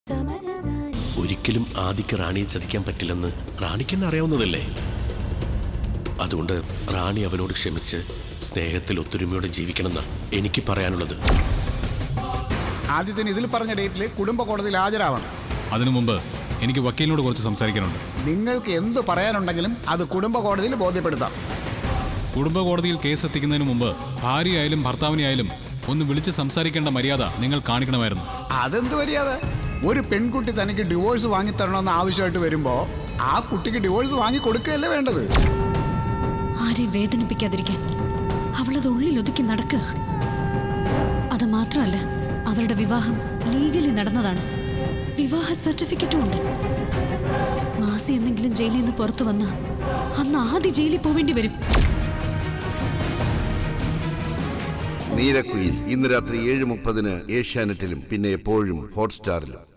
ഒരിക്കലും ആദിക്ക് റാണിയെ ചതിക്കാൻ പറ്റില്ലെന്ന് റാണിക്കെന്നെ അറിയാവുന്നതല്ലേ അതുകൊണ്ട് റാണി അവനോട് ക്ഷമിച്ച് സ്നേഹത്തിൽ ഒത്തൊരുമയോടെ ജീവിക്കണമെന്നാ എനിക്ക് പറയാനുള്ളത് ആദ്യത്തിന് ഇതിൽ പറഞ്ഞ ഡേറ്റിൽ കുടുംബ കോടതിയിൽ ഹാജരാവണം അതിനു മുമ്പ് എനിക്ക് വക്കീലിനോട് കുറച്ച് സംസാരിക്കാനുണ്ട് നിങ്ങൾക്ക് എന്ത് പറയാനുണ്ടെങ്കിലും അത് കുടുംബ കോടതിയിൽ ബോധ്യപ്പെടുത്താം കുടുംബ കോടതിയിൽ കേസ് എത്തിക്കുന്നതിന് മുമ്പ് ഭാര്യയായാലും ഭർത്താവിനെയായാലും ഒന്ന് വിളിച്ച് സംസാരിക്കേണ്ട മര്യാദ നിങ്ങൾ കാണിക്കണമായിരുന്നു അതെന്ത് മര്യാദ ഒരു പെൺകുട്ടി തനിക്ക് ഡിവോഴ്സ് വാങ്ങിത്തരണമെന്ന് ആവശ്യമായിട്ട് വരുമ്പോ ആ കുട്ടിക്ക് ഡിവോഴ്സ് വാങ്ങി കൊടുക്കുകയല്ലേ വേണ്ടത് ആരെയും വേദനിപ്പിക്കാതിരിക്കാൻ അവളത് ഉള്ളിൽ ഒതുക്കി നടക്കുക അത് മാത്രമല്ല അവരുടെ വിവാഹം ലീഗലി നടന്നതാണ് വിവാഹ സർട്ടിഫിക്കറ്റും ഉണ്ട് മാസി എന്തെങ്കിലും ജയിലിൽ നിന്ന് പുറത്തു വന്ന അന്ന് ആദ്യ ജയിലിൽ പോവേണ്ടി വരും നീരക്കുയിൽ ഇന്ന് രാത്രി ഏഴ് മുപ്പതിന് ഏഷ്യാനെറ്റിലും പിന്നെ എപ്പോഴും ഹോട്ട്സ്റ്റാറിലും